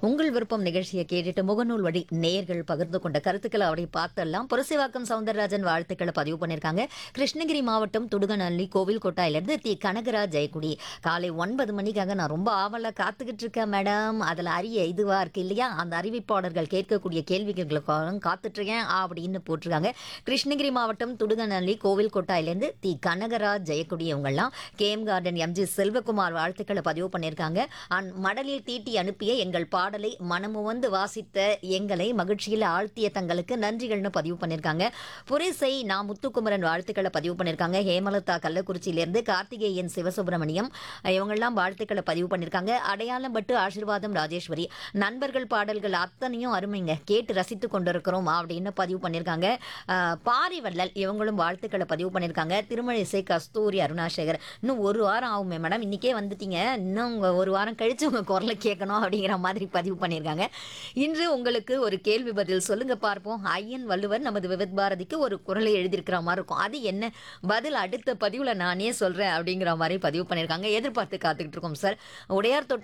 உங்கள் விருப்பம் நிகழ்ச்சியை கேட்டுட்டு முகநூல் வழி நேயர்கள் பகிர்ந்து கொண்ட கருத்துக்களை அவரை பார்த்தெல்லாம் புரசிவாக்கம் சவுந்தரராஜன் வாழ்த்துக்களை பதிவு பண்ணியிருக்காங்க கிருஷ்ணகிரி மாவட்டம் துடுகநல்லி கோவில் கொட்டாயிலிருந்து தி கனகராஜ் ஜெயக்குடி காலை ஒன்பது மணிக்காக நான் ரொம்ப ஆவலா காத்துக்கிட்டு இருக்கேன் மேடம் அதில் அரிய இதுவா இருக்கு இல்லையா அந்த அறிவிப்பாளர்கள் கேட்கக்கூடிய கேள்விகளுக்காக காத்துட்டு இருக்கேன் அப்படின்னு போட்டிருக்காங்க கிருஷ்ணகிரி மாவட்டம் துடுகநல்லி கோவில் கொட்டாயிலிருந்து தி கனகராஜ் ஜெயக்குடி இவங்கெல்லாம் கேஎம் கார்டன் எம்ஜி செல்வகுமார் வாழ்த்துக்களை பதிவு பண்ணியிருக்காங்க அன் மடலில் தீட்டி அனுப்பிய எங்கள் பாடலை மனமுவந்து வாசித்த எங்களை மகிழ்ச்சியில் ஆழ்த்திய தங்களுக்கு நன்றிகள்னு பதிவு பண்ணியிருக்காங்க புரிசை நான் முத்துக்குமரன் வாழ்த்துக்களை பதிவு பண்ணியிருக்காங்க ஹேமலதா கள்ளக்குறிச்சியிலேருந்து கார்த்திகேயன் சிவசுப்பிரமணியம் இவங்கெல்லாம் வாழ்த்துக்களை பதிவு பண்ணியிருக்காங்க அடையாளம் பட்டு ஆசீர்வாதம் ராஜேஸ்வரி நண்பர்கள் பாடல்கள் அத்தனையும் அருமைங்க கேட்டு ரசித்து கொண்டிருக்கிறோம் அப்படின்னு பதிவு பண்ணியிருக்காங்க அஹ், பாரிவள்ளல் இவங்களும் வாழ்த்துக்களை பதிவு பண்ணியிருக்காங்க திருமழிசை கஸ்தூரி அருணாசேகர் இன்னும் ஒரு வாரம் ஆகுமே மேடம் இன்னைக்கே வந்துட்டீங்க இன்னும் உங்க ஒரு வாரம் கழிச்சு உங்க குரலை கேட்கணும் அப்படிங்கிற மாதிரி பதிவு பண்ணியிருக்காங்க இன்று உங்களுக்கு ஒரு கேள்வி பதில் சொல்லுங்க பார்ப்போம் ஐயன் வள்ளுவர் நமது விவித் பாரதிக்கு ஒரு குரலை எழுதியிருக்கிற மாதிரி இருக்கும் அது என்ன பதில் அடுத்த பதிவுல நானே சொல்றேன் அப்படிங்கிற மாதிரி பதிவு பண்ணியிருக்காங்க எதிர்பார்த்து காத்துக்கிட்டு இருக்கோம் சார் உடையார் தோட்டம்